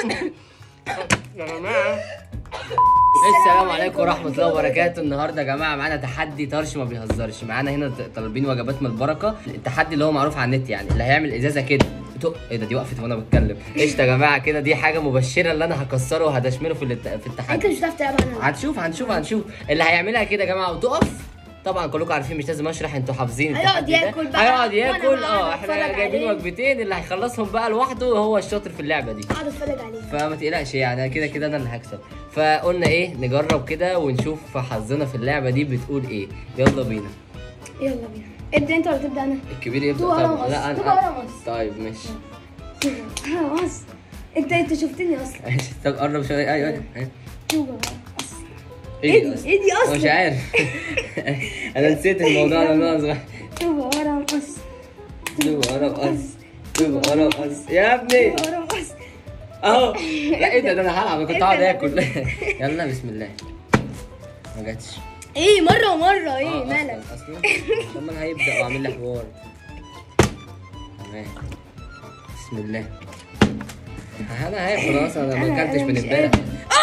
يا جماعه السلام عليكم ورحمة الله وبركاته النهارده يا جماعة معانا تحدي طرش ما بيهزرش معانا هنا ط- طالبين وجبات من البركة التحدي اللي هو معروف على النت يعني اللي هيعمل ازازة كده بتق- ايه ده دي وقفت وانا بتكلم قشطة يا جماعة كده دي حاجة مبشرة اللي انا هكسره وهدشمله في الت- في انت التحدي مش هتعرف تلعب انا هنشوف هنشوف هنشوف اللي هيعملها كده يا جماعة وتقف طبعا كلكم عارفين مش لازم اشرح انتوا حافظين هيقعد التحدي ده. ياكل بقى، هيقعد وأنا ياكل معاه اه بتفرج احنا جايبين عليه. وجبتين اللي هيخلصهم بقى لوحده هو الشاطر في اللعبة دي اقعد اتفرج عليه فما تقلقش يعني كده كده انا اللي هكسب فقلنا ايه نجرب كده ونشوف حظنا في اللعبه دي بتقول ايه يلا بينا يلا بينا ابدا انت ولا تبدا انا الكبير يبدا تو ورا طب مصر، لا تو انا ورا مصر. طيب ماشي خلاص انت انت شفتني اصلا ماشي طب قرب شويه ايوه ايوه شوف بقى أصلاً. ايه ايه دي دي أصلاً؟ ايه دي مش اصلا عارف انا نسيت الموضوع ده من وانا صغير شوف ورا مقص دوب ورا مقص دوب ورا مقص يا ابني ورا مقص اهو لا ايه ده ده انا هلعب انا كنت انت هقعد اللي اكل يلا بسم الله ما جاتش ايه مره ومره آه، ايه أصلاً- مالك اصلا طب ما انا هيبدا واعمل لي حوار تمام بسم الله انا هاي خلاص انا ما أنا- اكلتش أنا من مش امبارح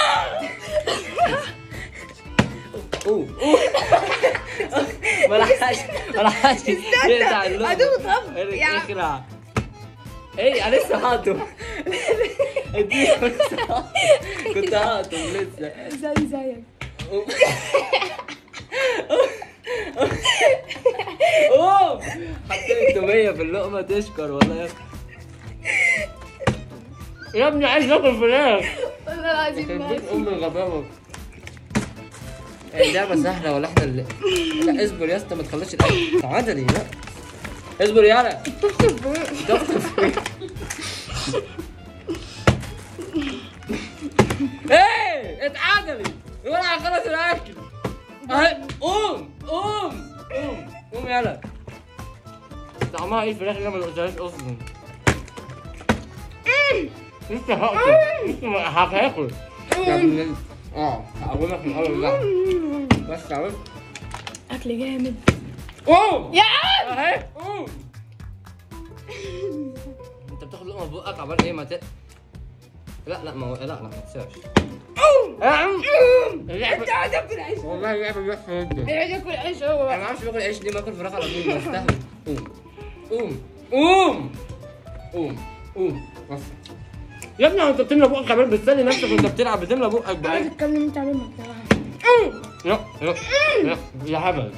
اوه اوه ما لحقش ما لحقش يقطع اللقمة. أدوق طب. إيه- يا عم. اخرع ايه انا لسه هاطم اديني فرصة. كنت هاطم لسه زي زيك اوه حطيت تومية في اللقمة تشكر والله يا ابني يا ابني عايز اكل فراخ والله العظيم يخرب بيت ما ام الغباوة اللعبة سهلة ولا احنا اللي لا اصبر يا اسطى ما تخلصش الاكل تعادلي لا اصبر يالا تخطف ايه ايه اتعادلي يقول هخلص الاكل اهي قوم قوم قوم قوم يالا طعمها ايه الفراخ اللي ما دقتهاش اصلا لسه هاكل لسه ما- هاكل يا ابن ال- اه هقومك من اول اللحظه بس عرفت اكل جامد قوم يا عم اهي قوم انت بتاخد لقمه في بقك عبال ايه ما ت... لا لا ما هو لا لا ما تسيبش يا عم اللعبه انت عايز اكل عيش والله اللعبه وحشه جدا عايز اكل عيش انا هو ما اعرفش باكل عيش ليه باكل فراخ على طول بستهبل قوم قوم قوم قوم قوم بس يا ابني انت بتملى بقك كمان بتسلي نفسك وانت بتلعب بتملى بقك عايز بقى اتكلم انت عليه ما لا لا لا يا هبل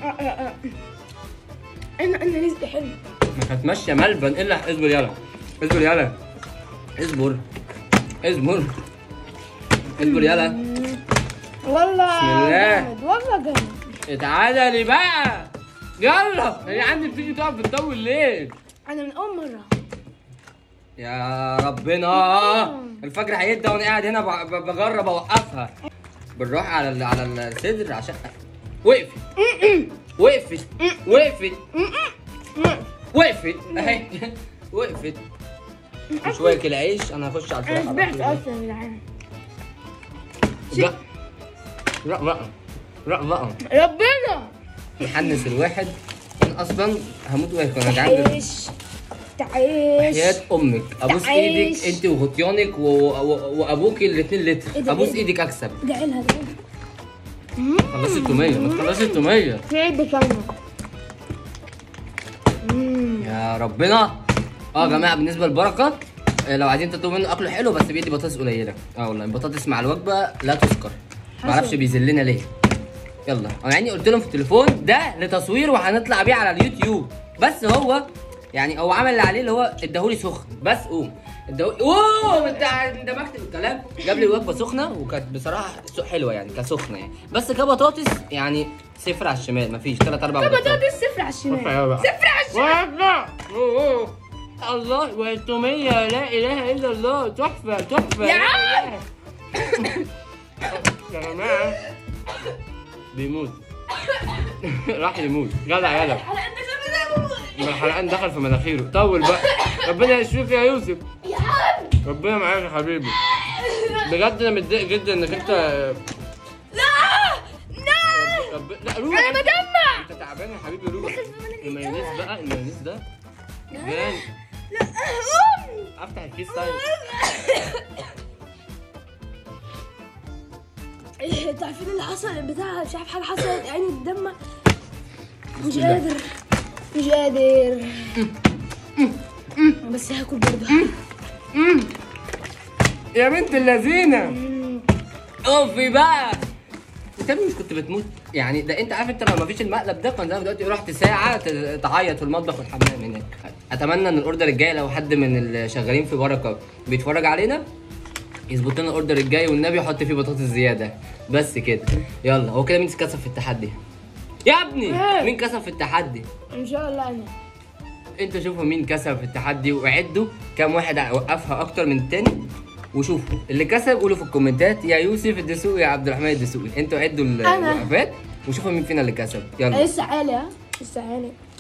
انا انا رزقي حلو مش هتمشي ملبن الا اصبر يلا اصبر يلا اصبر اصبر اصبر يلا والله بسم الله. جامد والله جامد اتعادلي بقى يلا هي عندي بتيجي تقف بتطول ليه انا من اول مره يا ربنا الفجر هيبدا وانا قاعد هنا ب- ب- بجرب اوقفها بالراحه على ال- على الصدر عشان وقفت وقفت وقفت وقفت اهي وقفت شويه كده عيش انا هخش على انا الفراخ شبعت على طول. اصلا يا جدعان لا لا بقى لا بقى ربنا يحنس الواحد انا اصلا هموت واكل انا جعان تعيش تعيش حياة امك ابوس تعيش. ايدك انت وغطيانك و... و... وابوك الاثنين إيه لتر ده؟ ابوس إيه ده؟ ايدك اكسب ادعي لها ادعي لها خلصي التوميه ما تخلصي التوميه في عيد كلمة يا ربنا اه يا جماعه بالنسبه للبركه آه، لو عايزين تطلبوا منه اكل حلو بس بيدي بطاطس قليله اه والله البطاطس مع الوجبه لا تذكر معرفش حسن. بيذلنا ليه يلا انا يعني قلت لهم في التليفون ده لتصوير وهنطلع بيه على اليوتيوب بس هو يعني هو عمل اللي عليه اللي هو اداهولي سخن بس قوم اداهولي اوه انت اندمجت بالكلام جاب لي الوجبه سخنه وكانت بصراحه س- حلوه يعني كسخنه يعني بس كبطاطس يعني صفر على الشمال مفيش ثلاث اربع بطاطس بطاطس صفر على الشمال صفر صفر على الشمال وجبة أوه. الله والتومية لا إله إلا الله تحفة تحفة يا لا عم. إله. يا جماعة بيموت راح يموت جدع يلا الحلقان دخل في مناخيره طول بقى ربنا يشفيك يا يوسف يا عم ربنا معاك يا حبيبي بجد انا متضايق جدا انك انت لا لا رب... لا روح انا بدمع انت تعبان يا حبيبي روح المايونيز بقى المايونيز ده جان لا قوم افتح الكيس طيب إيه، انتوا عارفين اللي حصل البتاع مش عارف حاجه حصلت عيني الدم مش الله. قادر مش قادر بس هاكل برضه يا بنت اللذينه اوفي بقى انت يا ابني مش كنت بتموت يعني ده انت عارف انت لو ما فيش المقلب ده كنت زمان دلوقتي رحت ساعه ت- تعيط في المطبخ والحمام هناك اتمنى ان الاوردر الجاي لو حد من الشغالين في بركه بيتفرج علينا يظبط لنا الاوردر الجاي والنبي يحط فيه بطاطس زياده بس كده يلا هو كده مين كسب في التحدي يا ابني ايه؟ مين كسب في التحدي ان شاء الله انا انتوا شوفوا مين كسب في التحدي وعدوا كام واحد وقفها اكتر من التاني وشوفوا اللي كسب قولوا في الكومنتات يا يوسف الدسوقي يا عبد الرحمن الدسوقي انتوا عدوا انا. الوقفات وشوفوا مين فينا اللي كسب يلا لسه عالي ها لسه عالي